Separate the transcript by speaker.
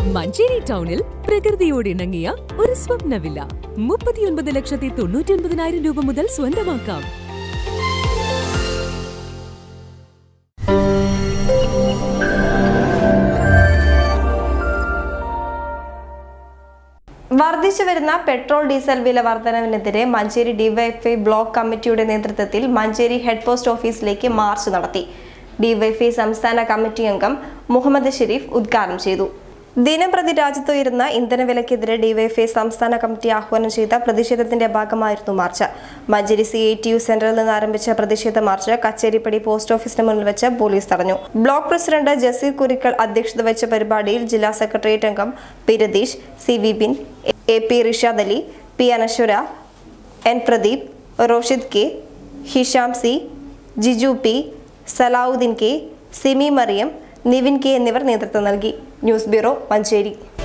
Speaker 1: മഞ്ചേരി ടൗണിൽ പ്രകൃതിയോട് ഇണങ്ങിയ ഒരു സ്വപ്ന വില്ല മുപ്പത്തിയൊൻപത് ലക്ഷത്തി തൊണ്ണൂറ്റി ഒൻപതിനായിരം രൂപ മുതൽ സ്വന്തമാക്കാം
Speaker 2: വർദ്ധിച്ചു വരുന്ന പെട്രോൾ ഡീസൽ വില വർധനവിനെതിരെ മഞ്ചേരി ഡിവൈഎഫ്ഐ ബ്ലോക്ക് കമ്മിറ്റിയുടെ നേതൃത്വത്തിൽ മഞ്ചേരി ഹെഡ് പോസ്റ്റ് ഓഫീസിലേക്ക് മാർച്ച് നടത്തി ഡിവൈഎഫ്ഐ സംസ്ഥാന കമ്മിറ്റി അംഗം മുഹമ്മദ് ഷെരീഫ് ഉദ്ഘാടനം ചെയ്തു ദിനംപ്രതി രാജ്യത്തുയരുന്ന ഇന്ധനവിലക്കെതിരെ ഡിവൈഎഫ്ഐ സംസ്ഥാന കമ്മിറ്റി ആഹ്വാനം ചെയ്ത പ്രതിഷേധത്തിന്റെ ഭാഗമായിരുന്നു march Manjeri C I T U സെന്ററിൽ നിന്ന് ആരംഭിച്ച പ്രതിഷേധ മാർച്ച് കച്ചേരിപ്പടി പോസ്റ്റ് ഓഫീസിന് മുന്നിൽ വെച്ച് പോലീസ് തടഞ്ഞു ബ്ലോക്ക് പ്രസിഡന്റ് ജസീർ കുരിക്കൽ അധ്യക്ഷത വെച്ച പരിപാടിയിൽ ജില്ലാ സെക്രട്ടേറിയറ്റ് അംഗം P Ratheesh C Vipin A P Rishad Ali P Anaswara N Pradeep Roshid K Hisham C Jiju P Salavudheen K Simi Mariyam Nivin K എന്നിവർ നേതൃത്വം നൽകി ന്യൂസ് ബ്യൂറോ മഞ്ചേരി